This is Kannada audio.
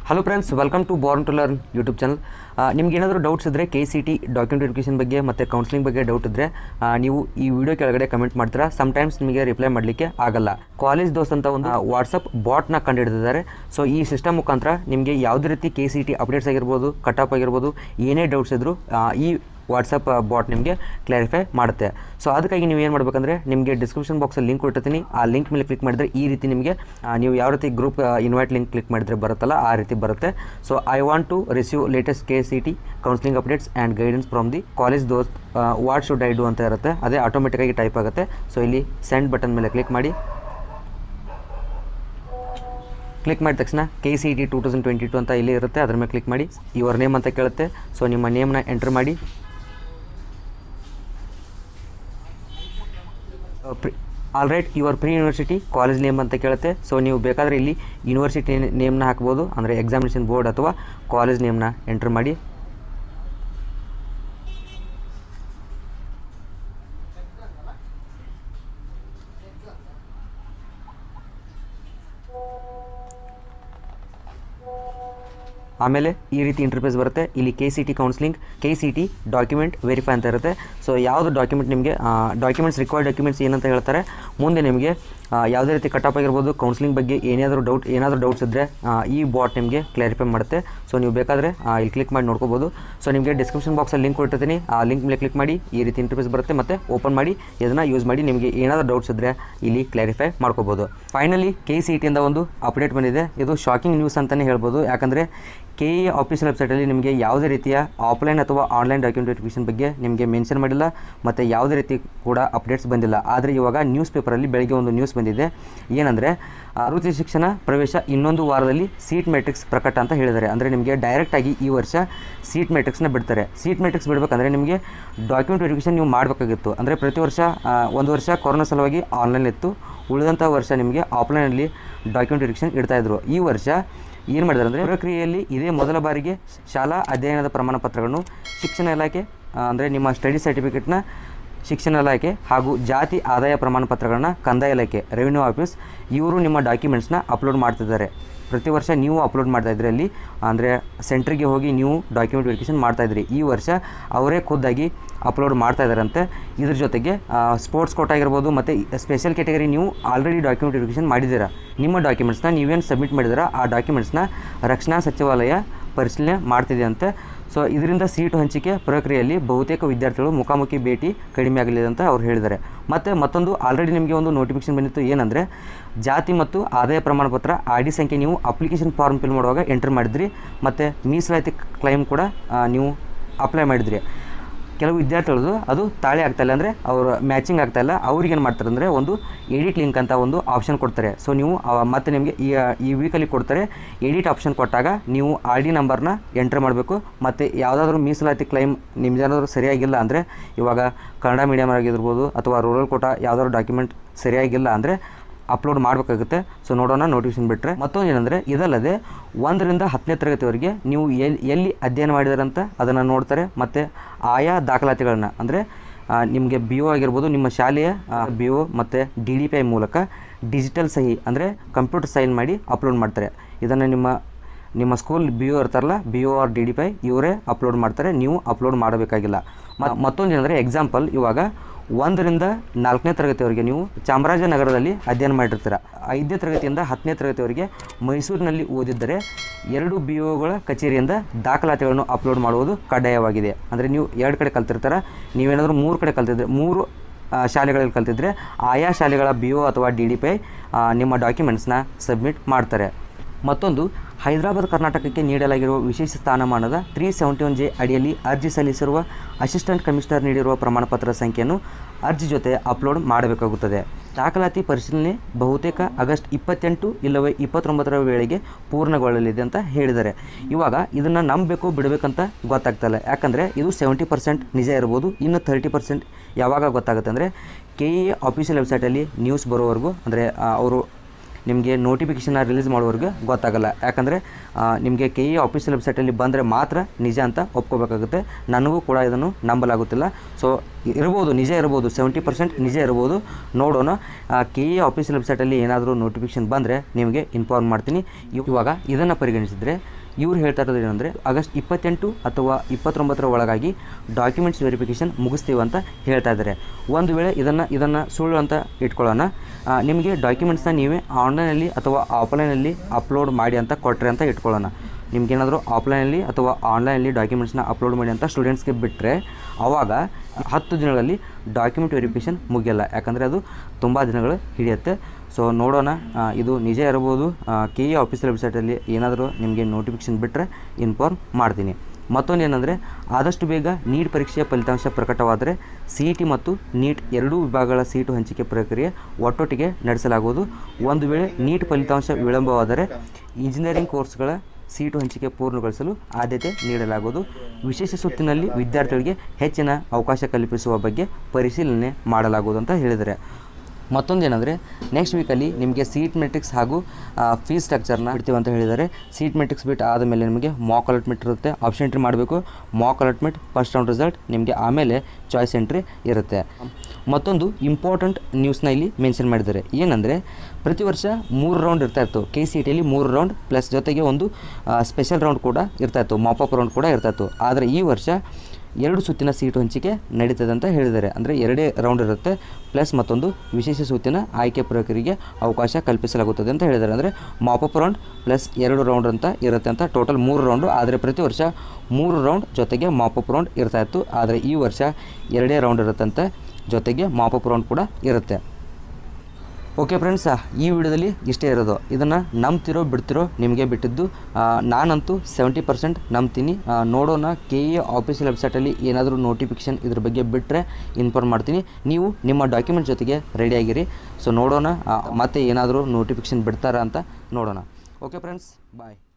hello friends welcome to born to learn YouTube channel ನಿಮ್ಗೆ ಏನಾದರೂ ಡೌಟ್ಸ್ ಇದ್ದರೆ K C T document verification ಬಗ್ಗೆ ಮತ್ತು ಕೌನ್ಸಿಲಿಂಗ್ ಬಗ್ಗೆ ಡೌಟ್ ಇದ್ದರೆ ಆ, ನೀವು ಈ ವಿಡಿಯೋ ಕೆಳಗಡೆ ಕಮೆಂಟ್ ಮಾಡ್ತೀರಾ ಟೈಮ್ಸ್ ನಿಮಗೆ ರಿಪ್ಲೈ ಮಾಡಲಿಕ್ಕೆ ಆಗಲ್ಲ ಕಾಲೇಜ್ ದೋಸ್ತ್ ಅಂತ ಒಂದು ವಾಟ್ಸಪ್ ಬಾಟ್ನ ಕಂಡುಹಿಡಿದಿದ್ದಾರೆ ಸೊ ಈ ಸಿಸ್ಟಮ್ ಮುಖಾಂತರ ನಿಮಗೆ ಯಾವುದೇ ರೀತಿ ಕೆ ಸಿ ಟಿ ಅಪ್ಡೇಟ್ಸ್ ಆಗಿರ್ಬೋದು ಕಟ್ ಆಗಿರ್ಬೋದು ಏನೇ ಡೌಟ್ಸ್ ಇದ್ದರೂ ಆ, ಈ ವಾಟ್ಸಪ್ ಬಾಟ್ ನಿಮಗೆ ಕ್ಲಾರಿಫೈ ಮಾಡುತ್ತೆ ಸೊ ಅದಕ್ಕಾಗಿ ನೀವು ಏನು ಮಾಡಬೇಕಂದ್ರೆ ನಿಮಗೆ ಡಿಸ್ಕ್ರಿಪ್ಷನ್ ಬಾಕ್ಸಲ್ಲಿ ಲಿಂಕ್ ಕೊಟ್ಟಿರ್ತೀನಿ ಆ ಲಿಂಕ್ ಮೇಲೆ ಕ್ಲಿಕ್ ಮಾಡಿದ್ರೆ ಈ ರೀತಿ ನಿಮಗೆ ಆ, ನೀವು ಯಾವ ರೀತಿ ಗ್ರೂಪ್ ಇನ್ವೈಟ್ ಲಿಂಕ್ ಕ್ಲಿಕ್ ಮಾಡಿದ್ರೆ ಬರುತ್ತಲ್ಲ ಆ ರೀತಿ ಬರುತ್ತೆ so I want to receive latest K C T counselling updates and guidance from the college Dost what should I do ಅಂತ ಇರುತ್ತೆ ಅದೇ ಆಟೋಮೆಟಿಕ್ಕಾಗಿ ಟೈಪ್ ಆಗುತ್ತೆ ಸೊ ಇಲ್ಲಿ ಸೆಂಡ್ ಬಟನ್ ಮೇಲೆ ಕ್ಲಿಕ್ ಮಾಡಿ ಕ್ಲಿಕ್ ಮಾಡಿದ ತಕ್ಷಣ K C T two thousand twenty two ಅಂತ ಇಲ್ಲಿ ಇರುತ್ತೆ ಅದ್ರ ಮೇಲೆ ಕ್ಲಿಕ್ ಮಾಡಿ ಯುವರ್ ನೇಮ್ ಅಂತ ಕೇಳುತ್ತೆ ಸೊ ನಿಮ್ಮ ನೇಮ್ನ ಎಂಟರ್ ಮಾಡಿ all right your pre university college name ಅಂತ ಕೇಳುತ್ತೆ ಸೊ ನೀವು ಬೇಕಾದರೆ ಇಲ್ಲಿ ಯೂನಿವರ್ಸಿಟಿ ನೇಮ್ನ ಹಾಕ್ಬೋದು ಅಂದರೆ ಎಕ್ಸಾಮಿನೇಷನ್ ಬೋರ್ಡ್ ಅಥವಾ ಕಾಲೇಜ್ ನೇಮ್ನ ಎಂಟರ್ ಮಾಡಿ ಆಮೇಲೆ ಈ ರೀತಿ ಇಂಟರ್ಫೇಸ್ ಬರುತ್ತೆ ಇಲ್ಲಿ K C T counselling K C T document verify ಅಂತ ಇರುತ್ತೆ ಸೊ ಯಾವುದು ಡಾಕ್ಯುಮೆಂಟ್ ನಿಮಗೆ ಡಾಕ್ಯುಮೆಂಟ್ಸ್ ರಿಕ್ವೈರ್ಡ್ ಡಾಕ್ಯುಮೆಂಟ್ಸ್ ಏನಂತ ಹೇಳ್ತಾರೆ ಮುಂದೆ ನಿಮಗೆ ಆ, ಯಾವುದೇ ರೀತಿ ಕಟ್ ಆಗಿರ್ಬೋದು ಕೌನ್ಸಿಲಿಂಗ್ ಬಗ್ಗೆ ಏನಾದರೂ ಡೌಟ್ ಏನಾದರೂ ಡೌಟ್ಸ್ ಇದ್ದರೆ ಆ, ಈ ಬಾಟ್ ನಿಮಗೆ ಕ್ಲಾರಿಫೈ ಮಾಡುತ್ತೆ ಸೊ ನೀವು ಬೇಕಾದರೆ ಆ, ಇಲ್ಲಿ ಕ್ಲಿಕ್ ಮಾಡಿ ನೋಡ್ಕೋಬೋದು ಸೊ ನಿಮಗೆ ಡಿಸ್ಕ್ರಿಪ್ಷನ್ ಬಾಕ್ಸಲ್ಲಿ ಲಿಂಕ್ ಕೊಟ್ಟಿರ್ತೀನಿ ಆ ಲಿಂಕ್ ಮೇಲೆ ಕ್ಲಿಕ್ ಮಾಡಿ ಈ ರೀತಿ ಇಂಟರ್ಫೇಸ್ ಬರುತ್ತೆ ಮತ್ತು ಓಪನ್ ಮಾಡಿ ಇದನ್ನು ಯೂಸ್ ಮಾಡಿ ನಿಮಗೆ ಏನಾದರೂ ಡೌಟ್ಸ್ ಇದ್ದರೆ ಇಲ್ಲಿ ಕ್ಲಾರಿಫೈ ಮಾಡ್ಕೋಬೋದು ಫೈನಲಿ ಕೆ ಸಿ ಟಿಯಿಂದ ಒಂದು ಅಪ್ಡೇಟ್ ಬಂದಿದೆ ಇದು ಶಾಕಿಂಗ್ ನ್ಯೂಸ್ ಅಂತಲೇ ಹೇಳ್ಬೋದು ಯಾಕಂದರೆ ಕೆ ಇ ಆಫೀಸಿಯಲ್ ವೆಬ್ಸೈಟಲ್ಲಿ ನಿಮಗೆ ಯಾವುದೇ ರೀತಿಯ ಆಫ್ಲೈನ್ ಅಥವಾ ಆನ್ಲೈನ್ ಡಾಕ್ಯುಮೆಂಟ್ ವೆರಿಫಿಕೇಷನ್ ಬಗ್ಗೆ ನಿಮಗೆ ಮೆನ್ಷನ್ ಮಾಡಿಲ್ಲ ಮತ್ತು ಯಾವುದೇ ರೀತಿ ಕೂಡ ಅಪ್ಡೇಟ್ಸ್ ಬಂದಿಲ್ಲ ಆದರೆ ಇವಾಗ ನ್ಯೂಸ್ ಪೇಪರಲ್ಲಿ ಬೆಳಗ್ಗೆ ಒಂದು ನ್ಯೂಸ್ ಬಂದಿದೆ ಏನಂದರೆ ವೃತ್ತಿ ಶಿಕ್ಷಣ ಪ್ರವೇಶ ಇನ್ನೊಂದು ವಾರದಲ್ಲಿ ಸೀಟ್ ಮೆಟ್ರಿಕ್ಸ್ ಪ್ರಕಟ ಅಂತ ಹೇಳಿದ್ದಾರೆ ಅಂದರೆ ನಿಮಗೆ ಡೈರೆಕ್ಟಾಗಿ ಈ ವರ್ಷ ಸೀಟ್ ಮೆಟ್ರಿಕ್ಸ್ನ ಬಿಡ್ತಾರೆ ಸೀಟ್ ಮೆಟ್ರಿಕ್ಸ್ ಬಿಡಬೇಕಂದ್ರೆ ನಿಮಗೆ ಡಾಕ್ಯುಮೆಂಟ್ ವೆರಿಫಿಕೇಷನ್ ನೀವು ಮಾಡಬೇಕಾಗಿತ್ತು ಅಂದರೆ ಪ್ರತಿ ವರ್ಷ ಆ, ಒಂದು ವರ್ಷ ಕೊರೋನಾ ಸಲುವಾಗಿ ಆನ್ಲೈನ್ ಇತ್ತು ಉಳಿದಂಥ ವರ್ಷ ನಿಮಗೆ ಆಫ್ಲೈನಲ್ಲಿ ಡಾಕ್ಯುಮೆಂಟ್ ವೆರಿಫಿಕೇಷನ್ ಇಡ್ತಾಯಿದ್ರು ಈ ವರ್ಷ ಏನು ಮಾಡಿದ್ದಾರೆ ಅಂದರೆ ಪ್ರಕ್ರಿಯೆಯಲ್ಲಿ ಇದೇ ಮೊದಲ ಬಾರಿಗೆ ಶಾಲಾ ಅಧ್ಯಯನದ ಪ್ರಮಾಣ ಪತ್ರಗಳನ್ನು ಶಿಕ್ಷಣ ಇಲಾಖೆ ಅಂದರೆ ನಿಮ್ಮ ಸ್ಟಡಿ ಸರ್ಟಿಫಿಕೇಟ್ನ ಶಿಕ್ಷಣ ಇಲಾಖೆ ಹಾಗೂ ಜಾತಿ ಆದಾಯ ಪ್ರಮಾಣ ಪತ್ರಗಳನ್ನ ಕಂದಾಯ ಇಲಾಖೆ ರೆವಿನ್ಯೂ ಆಫೀಸ್ ಇವರು ನಿಮ್ಮ ಡಾಕ್ಯುಮೆಂಟ್ಸ್ನ ಅಪ್ಲೋಡ್ ಮಾಡ್ತಿದ್ದಾರೆ ಪ್ರತಿ ವರ್ಷ ನೀವು ಅಪ್ಲೋಡ್ ಮಾಡ್ತಾ ಇದ್ರಿ ಅಲ್ಲಿ ಅಂದರೆ ಸೆಂಟ್ರಿಗೆ ಹೋಗಿ ನೀವು ಡಾಕ್ಯುಮೆಂಟ್ ವೆರಿಫಿಕೇಷನ್ ಮಾಡ್ತಾ ಇದ್ರಿ ಈ ವರ್ಷ ಅವರೇ ಖುದ್ದಾಗಿ ಅಪ್ಲೋಡ್ ಮಾಡ್ತಾ ಇದ್ದಾರಂತೆ ಇದ್ರ ಜೊತೆಗೆ ಸ್ಪೋರ್ಟ್ಸ್ ಕೋಟ್ ಆಗಿರ್ಬೋದು ಮತ್ತು ಸ್ಪೆಷಲ್ ಕ್ಯಾಟಗರಿ ನೀವು ಆಲ್ರೆಡಿ ಡಾಕ್ಯುಮೆಂಟ್ ವೆರಿಫಿಕೇಷನ್ ಮಾಡಿದ್ದೀರಾ ನಿಮ್ಮ ಡಾಕ್ಯುಮೆಂಟ್ಸ್ನ ನೀವೇನು ಸಬ್ಮಿಟ್ ಮಾಡಿದ್ದೀರಾ ಆ ಡಾಕ್ಯುಮೆಂಟ್ಸ್ನ ರಕ್ಷಣಾ ಸಚಿವಾಲಯ ಪರಿಶೀಲನೆ ಮಾಡ್ತಿದೆ ಅಂತೆ ಸೊ ಇದರಿಂದ ಸೀಟು ಹಂಚಿಕೆ ಪ್ರಕ್ರಿಯೆಯಲ್ಲಿ ಬಹುತೇಕ ವಿದ್ಯಾರ್ಥಿಗಳು ಮುಖಾಮುಖಿ ಭೇಟಿ ಕಡಿಮೆ ಆಗಲಿದೆ ಅಂತ ಅವ್ರು ಹೇಳಿದ್ದಾರೆ ಮತ್ತು ಮತ್ತೊಂದು ಆಲ್ರೆಡಿ ನಿಮಗೆ ಒಂದು ನೋಟಿಫಿಕೇಶನ್ ಬಂದಿತ್ತು ಏನಂದರೆ ಜಾತಿ ಮತ್ತು ಆದಾಯ ಪ್ರಮಾಣ ಪತ್ರ ಐ ಡಿ ಸಂಖ್ಯೆ ನೀವು ಅಪ್ಲಿಕೇಶನ್ ಫಾರ್ಮ್ ಫಿಲ್ ಮಾಡುವಾಗ ಎಂಟರ್ ಮಾಡಿದ್ರಿ ಮತ್ತು ಮೀಸಲಾತಿ ಕ್ಲೈಮ್ ಕೂಡ ಆ, ನೀವು ಅಪ್ಲೈ ಮಾಡಿದ್ರಿ ಕೆಲವು ವಿದ್ಯಾರ್ಥಿಗಳದು ಅದು ತಾಳೆ ಆಗ್ತಾಯಿಲ್ಲ ಅಂದರೆ ಅವರು ಮ್ಯಾಚಿಂಗ್ ಆಗ್ತಾಯಿಲ್ಲ ಅವ್ರಿಗೆ ಏನು ಮಾಡ್ತಾರೆ ಅಂದರೆ ಒಂದು ಎಡಿಟ್ ಲಿಂಕ್ ಅಂತ ಒಂದು ಆಪ್ಷನ್ ಕೊಡ್ತಾರೆ ಸೊ ನೀವು ಅವ- ಮತ್ತೆ ನಿಮಗೆ ಈ ಈ ವೀಕಲ್ಲಿ ಕೊಡ್ತಾರೆ ಎಡಿಟ್ ಆಪ್ಷನ್ ಕೊಟ್ಟಾಗ ನೀವು ಆರ್ ಡಿ ನಂಬರ್ನ ಎಂಟ್ರ್ ಮಾಡಬೇಕು ಮತ್ತು ಯಾವುದಾದ್ರೂ ಮೀಸಲಾತಿ ಕ್ಲೈಮ್ ನಿಮ್ದೇನಾದರೂ ಸರಿಯಾಗಿಲ್ಲ ಅಂದರೆ ಇವಾಗ ಕನ್ನಡ ಮೀಡಿಯಮ್ ಆಗಿರ್ಬೋದು ಅಥವಾ ರೂರಲ್ ಕೋಟ ಯಾವುದಾದ್ರು ಡಾಕ್ಯುಮೆಂಟ್ ಸರಿಯಾಗಿಲ್ಲ ಅಂದರೆ ಅಪ್ಲೋಡ್ ಮಾಡಬೇಕಾಗುತ್ತೆ ಸೊ ನೋಡೋಣ ನೋಟಿಫಿಕೇಶನ್ ಬಿಟ್ಟರೆ ಮತ್ತೊಂದು ಏನಂದರೆ ಇದಲ್ಲದೆ ಒಂದರಿಂದ ಹತ್ತನೇ ತರಗತಿವರೆಗೆ ನೀವು ಎಲ್ಲಿ ಎಲ್ಲಿ ಅಧ್ಯಯನ ಮಾಡಿದಾರಂತ ಅದನ್ನು ನೋಡ್ತಾರೆ ಮತ್ತು ಆಯಾ ದಾಖಲಾತಿಗಳನ್ನ ಅಂದರೆ ನಿಮಗೆ ಬಿ ಒ ಆಗಿರ್ಬೋದು ನಿಮ್ಮ ಶಾಲೆಯ ಬಿ ಒ ಮತ್ತು ಡಿ ಡಿ ಪಿ ಐ ಮೂಲಕ ಡಿಜಿಟಲ್ ಸಹಿ ಅಂದರೆ ಕಂಪ್ಯೂಟರ್ ಸೈನ್ ಮಾಡಿ ಅಪ್ಲೋಡ್ ಮಾಡ್ತಾರೆ ಇದನ್ನು ನಿಮ್ಮ ನಿಮ್ಮ ಸ್ಕೂಲ್ ಬಿ ಒ ಇರ್ತಾರಲ್ಲ B O or D D P I ಇವರೇ ಅಪ್ಲೋಡ್ ಮಾಡ್ತಾರೆ ನೀವು ಅಪ್ಲೋಡ್ ಮಾಡಬೇಕಾಗಿಲ್ಲ ಮ- ಮತ್ತೊಂದು ಏನಂದರೆ ಎಕ್ಸಾಂಪಲ್ ಇವಾಗ ಒಂದರಿಂದ ನಾಲ್ಕನೇ ತರಗತಿವರೆಗೆ ನೀವು ಚಾಮರಾಜನಗರದಲ್ಲಿ ಅಧ್ಯಯನ ಮಾಡಿರ್ತೀರ ಐದನೇ ತರಗತಿಯಿಂದ ಹತ್ತನೇ ತರಗತಿವರೆಗೆ ಮೈಸೂರಿನಲ್ಲಿ ಓದಿದ್ದರೆ ಎರಡು ಬಿ ಒಗಳ ಕಚೇರಿಯಿಂದ ದಾಖಲಾತಿಗಳನ್ನು ಅಪ್ಲೋಡ್ ಮಾಡುವುದು ಕಡ್ಡಾಯವಾಗಿದೆ ಅಂದರೆ ನೀವು ಎರಡು ಕಡೆ ಕಲ್ತಿರ್ತಾರ ನೀವೇನಾದರೂ ಮೂರು ಕಡೆ ಕಲ್ತಿದ್ರೆ ಮೂರು ಆ, ಶಾಲೆಗಳಲ್ಲಿ ಕಲ್ತಿದ್ರೆ ಆಯಾ ಶಾಲೆಗಳ ಬಿ ಒ ಅಥವಾ ಡಿ ಡಿ ಪಿ ನಿಮ್ಮ ಡಾಕ್ಯುಮೆಂಟ್ಸ್ನ ಸಬ್ಮಿಟ್ ಮಾಡ್ತಾರೆ ಮತ್ತೊಂದು ಹೈದರಾಬಾದ್ ಕರ್ನಾಟಕಕ್ಕೆ ನೀಡಲಾಗಿರುವ ವಿಶೇಷ ಸ್ಥಾನಮಾನದ ತ್ರೀ ಸೆವೆಂಟಿ ಒನ್ ಜೆ ಅಡಿಯಲ್ಲಿ ಅರ್ಜಿ ಸಲ್ಲಿಸಿರುವ ಅಸಿಸ್ಟೆಂಟ್ ಕಮಿಷನರ್ ನೀಡಿರುವ ಪ್ರಮಾಣಪತ್ರ ಸಂಖ್ಯೆಯನ್ನು ಅರ್ಜಿ ಜೊತೆ ಅಪ್ಲೋಡ್ ಮಾಡಬೇಕಾಗುತ್ತದೆ ದಾಖಲಾತಿ ಪರಿಶೀಲನೆ ಬಹುತೇಕ ಆಗಸ್ಟ್ ಇಪ್ಪತ್ತೆಂಟು ಇಲ್ಲವೇ ಇಪ್ಪತ್ತೊಂಬತ್ತರ ವೇಳೆಗೆ ಪೂರ್ಣಗೊಳ್ಳಲಿದೆ ಅಂತ ಹೇಳಿದ್ದಾರೆ ಇವಾಗ ಇದನ್ನು ನಂಬಬೇಕು ಬಿಡಬೇಕಂತ ಗೊತ್ತಾಗ್ತಾಯಿಲ್ಲ ಯಾಕಂದರೆ ಇದು ಸೆವೆಂಟಿ ಪರ್ಸೆಂಟ್ ನಿಜ ಇರ್ಬೋದು ಇನ್ನು ತರ್ಟಿ ಪರ್ಸೆಂಟ್ ಯಾವಾಗ ಗೊತ್ತಾಗುತ್ತೆ ಅಂದರೆ ಕೆ ಇ ಆಫೀಷಿಯಲ್ ವೆಬ್ಸೈಟಲ್ಲಿ ನ್ಯೂಸ್ ಬರೋವರೆಗೂ ಅಂದರೆ ಅವರು ನಿಮಗೆ ನೋಟಿಫಿಕೇಷನ್ನ ರಿಲೀಸ್ ಮಾಡೋವರೆಗೆ ಗೊತ್ತಾಗಲ್ಲ ಯಾಕಂದರೆ ನಿಮಗೆ ಕೆ ಇ ಆಫೀಷಿಯಲ್ ವೆಬ್ಸೈಟಲ್ಲಿ ಬಂದರೆ ಮಾತ್ರ ನಿಜ ಅಂತ ಒಪ್ಕೋಬೇಕಾಗುತ್ತೆ ನನಗೂ ಕೂಡ ಇದನ್ನು ನಂಬಲಾಗುತ್ತಿಲ್ಲ ಸೊ ಇರ್ಬೋದು ನಿಜ ಇರ್ಬೋದು ಸೆವೆಂಟಿ ಪರ್ಸೆಂಟ್ ನಿಜ ಇರ್ಬೋದು ನೋಡೋಣ ಕೆ ಎ ಆಫೀಸಿಯಲ್ ವೆಬ್ಸೈಟಲ್ಲಿ ಏನಾದರೂ ನೋಟಿಫಿಕೇಶನ್ ಬಂದರೆ ನಿಮಗೆ ಇನ್ಫಾರ್ಮ್ ಮಾಡ್ತೀನಿ ಇವ್- ಇವಾಗ ಇದನ್ನು ಪರಿಗಣಿಸಿದರೆ ಇವ್ರು ಹೇಳ್ತಾ ಇರೋದು ಏನಂದರೆ ಆಗಸ್ಟ್ ಇಪ್ಪತ್ತೆಂಟು ಅಥವಾ ಇಪ್ಪತ್ತೊಂಬತ್ತರ ಒಳಗಾಗಿ ಡಾಕ್ಯುಮೆಂಟ್ಸ್ ವೆರಿಫಿಕೇಷನ್ ಮುಗಿಸ್ತೀವಿ ಅಂತ ಹೇಳ್ತಾ ಇದ್ದಾರೆ ಒಂದು ವೇಳೆ ಇದನ್ನು ಇದನ್ನು ಸುಳ್ಳು ಅಂತ ಇಟ್ಕೊಳ್ಳೋಣ ಆ, ನಿಮಗೆ ಡಾಕ್ಯುಮೆಂಟ್ಸ್ನ ನೀವೇ ಆನ್ಲೈನಲ್ಲಿ ಅಥವಾ ಆಫ್ಲೈನಲ್ಲಿ ಅಪ್ಲೋಡ್ ಮಾಡಿ ಅಂತ ಕೊಟ್ಟರೆ ಅಂತ ಇಟ್ಕೊಳ್ಳೋಣ ನಿಮ್ಗೇನಾದರೂ ಆಫ್ಲೈನಲ್ಲಿ ಅಥವಾ ಆನ್ಲೈನಲ್ಲಿ ಡಾಕ್ಯುಮೆಂಟ್ಸ್ನ ಅಪ್ಲೋಡ್ ಮಾಡಿ ಅಂತ ಸ್ಟೂಡೆಂಟ್ಸ್ಗೆ ಬಿಟ್ಟರೆ ಆವಾಗ ಹತ್ತು ದಿನಗಳಲ್ಲಿ ಡಾಕ್ಯುಮೆಂಟ್ ವೆರಿಫಿಕೇಷನ್ ಮುಗಿಯಲ್ಲ ಯಾಕಂದರೆ ಅದು ತುಂಬ ದಿನಗಳು ಹಿಡಿಯುತ್ತೆ ಸೊ ನೋಡೋಣ ಆ, ಇದು ನಿಜ ಇರ್ಬೋದು ಕೆ ಎ ಆಫೀಸರ್ ವೆಬ್ಸೈಟಲ್ಲಿ ಏನಾದರೂ ನಿಮಗೆ ನೋಟಿಫಿಕೇಷನ್ ಬಿಟ್ಟರೆ ಇನ್ಫಾರ್ಮ್ ಮಾಡ್ತೀನಿ ಮತ್ತೊಂದು ಏನಂದರೆ ಆದಷ್ಟು ಬೇಗ ನೀಟ್ ಪರೀಕ್ಷೆಯ ಫಲಿತಾಂಶ ಪ್ರಕಟವಾದರೆ ಸಿ ಇ ಟಿ ಮತ್ತು ನೀಟ್ ಎರಡೂ ವಿಭಾಗಗಳ ಸೀಟು ಹಂಚಿಕೆ ಪ್ರಕ್ರಿಯೆ ಒಟ್ಟೊಟ್ಟಿಗೆ ನಡೆಸಲಾಗುವುದು ಒಂದು ವೇಳೆ ನೀಟ್ ಫಲಿತಾಂಶ ವಿಳಂಬವಾದರೆ ಇಂಜಿನಿಯರಿಂಗ್ ಕೋರ್ಸ್ಗಳ ಸೀಟು ಹಂಚಿಕೆ ಪೂರ್ಣಗೊಳಿಸಲು ಆದ್ಯತೆ ನೀಡಲಾಗುವುದು ವಿಶೇಷ ಸುತ್ತಿನಲ್ಲಿ ವಿದ್ಯಾರ್ಥಿಗಳಿಗೆ ಹೆಚ್ಚಿನ ಅವಕಾಶ ಕಲ್ಪಿಸುವ ಬಗ್ಗೆ ಪರಿಶೀಲನೆ ಮಾಡಲಾಗುವುದು ಅಂತ ಹೇಳಿದ್ದಾರೆ ಮತ್ತೊಂದು ಏನಂದರೆ ನೆಕ್ಸ್ಟ್ ವೀಕಲ್ಲಿ ನಿಮಗೆ ಸೀಟ್ ಮೆಟ್ರಿಕ್ಸ್ ಹಾಗೂ ಫೀಸ್ ಸ್ಟ್ರಕ್ಚರ್ನ ಬಿಡ್ತೀವಿ ಅಂತ ಹೇಳಿದ್ದಾರೆ ಸೀಟ್ ಮೆಟ್ರಿಕ್ಸ್ ಬಿಟ್ಟು ಆದಮೇಲೆ ನಿಮಗೆ ಮಾಕ್ ಅಲಾಟ್ಮೆಂಟ್ ಇರುತ್ತೆ ಆಪ್ಷನ್ ಎಂಟ್ರಿ ಮಾಡಬೇಕು mock allotment first round result ನಿಮಗೆ ಆಮೇಲೆ ಚಾಯ್ಸ್ ಎಂಟ್ರಿ ಇರುತ್ತೆ ಮತ್ತೊಂದು ಇಂಪಾರ್ಟೆಂಟ್ ನ್ಯೂಸ್ನ ಇಲ್ಲಿ ಮೆನ್ಷನ್ ಮಾಡಿದ್ದಾರೆ ಏನಂದರೆ ಪ್ರತಿ ವರ್ಷ ಮೂರು ರೌಂಡ್ ಇರ್ತಾ ಇತ್ತು ಕೆ ಸಿ ಟಿಯಲ್ಲಿ ಮೂರು ರೌಂಡ್ ಪ್ಲಸ್ ಜೊತೆಗೆ ಒಂದು ಸ್ಪೆಷಲ್ ರೌಂಡ್ ಕೂಡ ಇರ್ತಾ ಇತ್ತು ಮಾಪಪ್ ರೌಂಡ್ ಕೂಡ ಇರ್ತಾ ಇತ್ತು ಆದರೆ ಈ ವರ್ಷ ಎರಡು ಸುತ್ತಿನ ಸೀಟು ಹಂಚಿಕೆ ನಡೀತದೆ ಅಂತ ಹೇಳಿದ್ದಾರೆ ಅಂದರೆ ಎರಡೇ ರೌಂಡ್ ಇರುತ್ತೆ ಪ್ಲಸ್ ಮತ್ತೊಂದು ವಿಶೇಷ ಸುತ್ತಿನ ಆಯ್ಕೆ ಪ್ರಕ್ರಿಯೆಗೆ ಅವಕಾಶ ಕಲ್ಪಿಸಲಾಗುತ್ತದೆ ಅಂತ ಹೇಳಿದ್ದಾರೆ ಅಂದರೆ ಮಾಪಪ್ ರೌಂಡ್ ಪ್ಲಸ್ ಎರಡು ರೌಂಡ್ ಅಂತ ಇರುತ್ತೆ ಅಂತ ಟೋಟಲ್ ಮೂರು ರೌಂಡು ಆದರೆ ಪ್ರತಿ ವರ್ಷ ಮೂರು ರೌಂಡ್ ಜೊತೆಗೆ ಮಾಪಪ್ ರೌಂಡ್ ಇರ್ತಾ ಇತ್ತು ಆದರೆ ಈ ವರ್ಷ ಎರಡೇ ರೌಂಡ್ ಇರುತ್ತಂತೆ ಜೊತೆಗೆ ಮಾಪಪ್ ರೌಂಡ್ ಕೂಡ ಇರುತ್ತೆ ಓಕೆ ಫ್ರೆಂಡ್ಸ್ ಈ ವಿಡಿಯೋದಲ್ಲಿ ಇಷ್ಟೇ ಇರೋದು ಇದನ್ನು ನಂಬ್ತಿರೋ ಬಿಡ್ತಿರೋ ನಿಮಗೆ ಬಿಟ್ಟಿದ್ದು ಆ, ನಾನಂತೂ ಸೆವೆಂಟಿ ಪರ್ಸೆಂಟ್ ನಂಬ್ತೀನಿ ಆ, ನೋಡೋಣ ಕೆ ಎ ಆಫೀಸಿಯಲ್ ವೆಬ್ಸೈಟಲ್ಲಿ ಏನಾದರೂ ನೋಟಿಫಿಕೇಷನ್ ಇದ್ರ ಬಗ್ಗೆ ಬಿಟ್ಟರೆ ಇನ್ಫಾರ್ಮ್ ಮಾಡ್ತೀನಿ ನೀವು ನಿಮ್ಮ ಡಾಕ್ಯುಮೆಂಟ್ ಜೊತೆಗೆ ರೆಡಿಯಾಗಿರಿ ಸೊ ನೋಡೋಣ ಆ, ಮತ್ತೆ ಏನಾದರೂ ನೋಟಿಫಿಕೇಷನ್ ಬಿಡ್ತಾರಾ ಅಂತ ನೋಡೋಣ ಓಕೆ ಫ್ರೆಂಡ್ಸ್ ಬಾಯ್